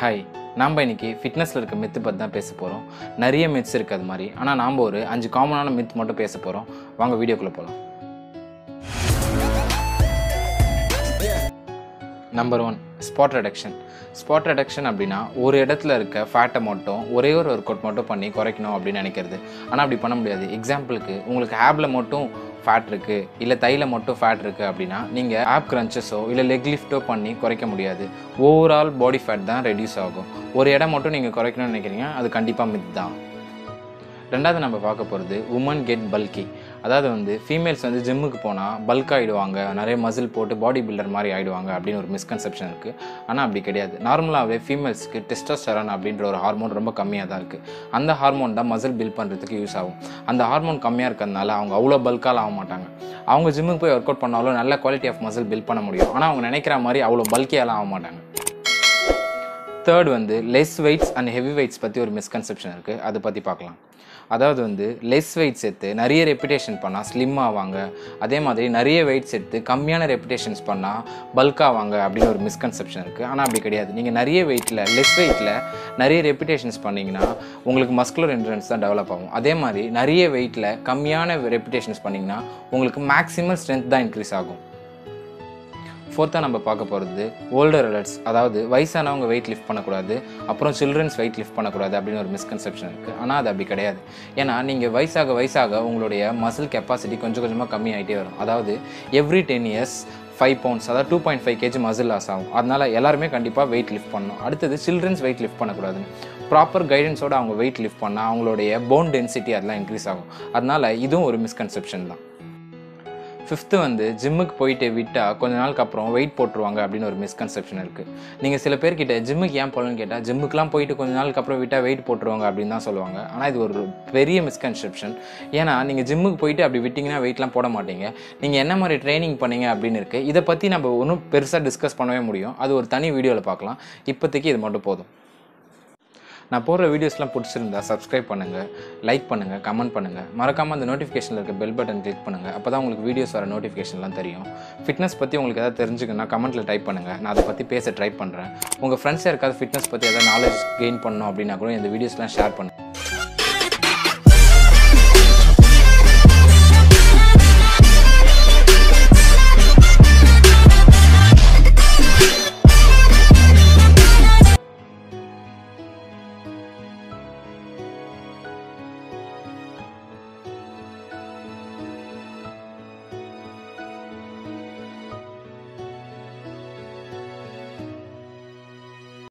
hi நாம் இன்னைக்கு ஃபிட்னஸில் இருக்க மித்து பற்றி தான் பேச போகிறோம் நிறைய மித்ஸ் இருக்குது அது மாதிரி ஆனால் நாம் ஒரு அஞ்சு காமனான மித் மட்டும் பேச போகிறோம் வாங்க வீடியோக்குள்ளே போகலாம் number one spot reduction spot reduction அப்படின்னா ஒரு இடத்துல இருக்க ஃபேட்டை மட்டும் ஒரே ஒரு ஒர்க் அவுட் மட்டும் பண்ணி குறைக்கணும் அப்படின்னு நினைக்கிறது ஆனால் அப்படி பண்ண முடியாது எக்ஸாம்பிளுக்கு உங்களுக்கு ஆப்பில் மட்டும் ஃபேட் இருக்குது இல்லை தையில் மட்டும் ஃபேட் இருக்குது அப்படின்னா நீங்கள் ஆப் கிரன்ச்சஸோ இல்லை லெக் லிஃப்ட்டோ பண்ணி குறைக்க முடியாது ஓவரால் பாடி ஃபேட் தான் ரெடியூஸ் ஆகும் ஒரு இடம் மட்டும் நீங்கள் குறைக்கணும்னு நினைக்கிறீங்க அது கண்டிப்பாக மித் தான் ரெண்டாவது நம்ம பார்க்க போகிறது உமன் கெட் பல்கி அதாவது வந்து ஃபீமேல்ஸ் வந்து ஜிம்முக்கு போனால் பல்க் ஆகிடுவாங்க நிறைய மசில் போட்டு பாடி பில்டர் மாதிரி ஆகிடுவாங்க அப்படின்னு ஒரு மிஸ்கன்செப்ஷன் இருக்குது ஆனால் அப்படி கிடையாது நார்மலாகவே ஃபீமேல்ஸ்க்கு டெஸ்டோஸ்டரான் அப்படின்ற ஒரு ஹார்மோன் ரொம்ப கம்மியாக தான் இருக்குது அந்த ஹார்மோன் தான் மசில் பில்ட் பண்ணுறதுக்கு யூஸ் ஆகும் அந்த ஹார்மோன் கம்மியாக இருக்கிறதுனால அவங்க அவ்வளோ பல்கால் ஆக மாட்டாங்க அவங்க ஜிம்முக்கு போய் ஒர்க் அவுட் பண்ணாலும் நல்ல குவாலிட்டி ஆஃப் மசில் பில்ட் பண்ண முடியும் ஆனால் அவங்க நினைக்கிற மாதிரி அவ்வளோ பல்கியாலாம் ஆக மாட்டாங்க தேர்ட் வந்து less weights and heavy weights பற்றி ஒரு மிஸ்கன்செப்ஷன் இருக்குது அதை பற்றி பார்க்கலாம் அதாவது வந்து லெஸ் வெயிட்ஸ் எடுத்து நிறைய ரெப்புடேஷன் பண்ணால் ஸ்லிம் ஆவாங்க அதே மாதிரி நிறைய வெயிட்ஸ் எடுத்து கம்மியான ரெப்புடேஷன்ஸ் பண்ணால் பல்க் ஆவாங்க அப்படின்னு ஒரு மிஸ்கன்செப்ஷன் இருக்குது ஆனால் அப்படி கிடையாது நீங்கள் நிறைய வெயிட்டில் லெஸ் வெயிட்டில் நிறைய ரெப்புடேஷன்ஸ் பண்ணிங்கன்னா உங்களுக்கு மஸ்குலர் என்ட்ரன்ஸ் தான் டெவலப் ஆகும் அதே மாதிரி நிறைய வெயிட்டில் கம்மியான ரெப்புடேஷன்ஸ் பண்ணிங்கன்னா உங்களுக்கு மேக்ஸிமம் ஸ்ட்ரென்த் தான் இன்க்ரீஸ் ஆகும் ஃபோர்த்தாக நம்ம பார்க்க போகிறது ஓல்டர் அடல்ட்ஸ் அதாவது வயசானவங்க வெயிட் லிஃப்ட் பண்ணக்கூடாது அப்புறம் சில்ட்ரன்ஸ் வெயிட் லிஃப்ட் பண்ணக்கூடாது அப்படின்னு ஒரு மிஸ்கன்செப்ஷன் இருக்குது ஆனால் அது அப்படி கிடையாது ஏன்னா நீங்கள் வயசாக வயசாக உங்களுடைய மசில் கெப்பாசிட்டி கொஞ்சம் கொஞ்சமாக கம்மி ஆகிட்டே வரும் அதாவது every ten years five pounds அதாவது two point five KG muscle loss ஆகும் அதனால் எல்லாருமே கண்டிப்பாக வெயிட் லிஃப்ட் பண்ணணும் அடுத்தது சில்ட்ரன்ஸ் வெயிட் லிஃப்ட் பண்ணக்கூடாதுன்னு ப்ராப்பர் கைடன்ஸோட அவங்க வெயிட் லிஃப்ட் பண்ணால் அவங்களுடைய போன் டென்சிட்டி அதெல்லாம் இன்க்ரீஸ் ஆகும் அதனால் இதுவும் ஒரு மிஸ்கன்செப்ஷன் தான் ஃபிஃப்த்து வந்து ஜிம்முக்கு போயிட்டு விட்டால் கொஞ்ச நாளுக்கு அப்புறம் வெயிட் போட்டுருவாங்க அப்படின்னு ஒரு மிஸ்கன்செப்ஷன் இருக்குது நீங்கள் சில பேர்கிட்ட ஜிம்முக்கு ஏன் போகலன்னு கேட்டால் ஜிம்முக்குலாம் போயிட்டு கொஞ்ச நாளுக்கு அப்புறம் விட்டால் வெயிட் போட்டுருவாங்க அப்படின்னு தான் சொல்லுவாங்க ஆனால் இது ஒரு பெரிய மிஸ்கன்செப்ஷன் ஏன்னா நீங்கள் ஜிம்முக்கு போயிட்டு அப்படி விட்டிங்கன்னா வெயிட்லாம் போட மாட்டீங்க நீங்கள் என்ன மாதிரி ட்ரைனிங் பண்ணீங்க அப்படின்னு இருக்குது இதை பற்றி நம்ம ஒன்றும் பெருசாக டிஸ்கஸ் பண்ணவே முடியும் அது ஒரு தனி வீடியோவில் பார்க்கலாம் இப்போதைக்கு இது மட்டும் போதும் நான் போடுற வீடியோஸ்லாம் பிடிச்சிருந்தா சப்ஸ்கிரைப் பண்ணுங்கள் லைக் பண்ணுங்கள் கமெண்ட் பண்ணுங்கள் மறக்காமல் அந்த நோட்டிஃபிகேஷனில் இருக்க பெல் பட்டன் கிளிக் பண்ணுங்கள் அப்போ தான் உங்களுக்கு வீடியோஸ் வர நோட்டிஃபிகேஷன்லாம் தெரியும் ஃபிட்னஸ் பற்றி உங்களுக்கு எதாவது தெரிஞ்சுக்கணும்னா கமெண்ட்டில் டைப் பண்ணுங்கள் நான் அதை பற்றி பேச ட்ரை பண்ணுறேன் உங்கள் ஃப்ரெண்ட்ஸ் யாருக்காவது ஃபிட்னஸ் பற்றி எதாவது நாலேஜ் கெயின் பண்ணணும் அப்படின்னா கூட இந்த வீடியோஸ்லாம் ஷேர் பண்ணுங்கள்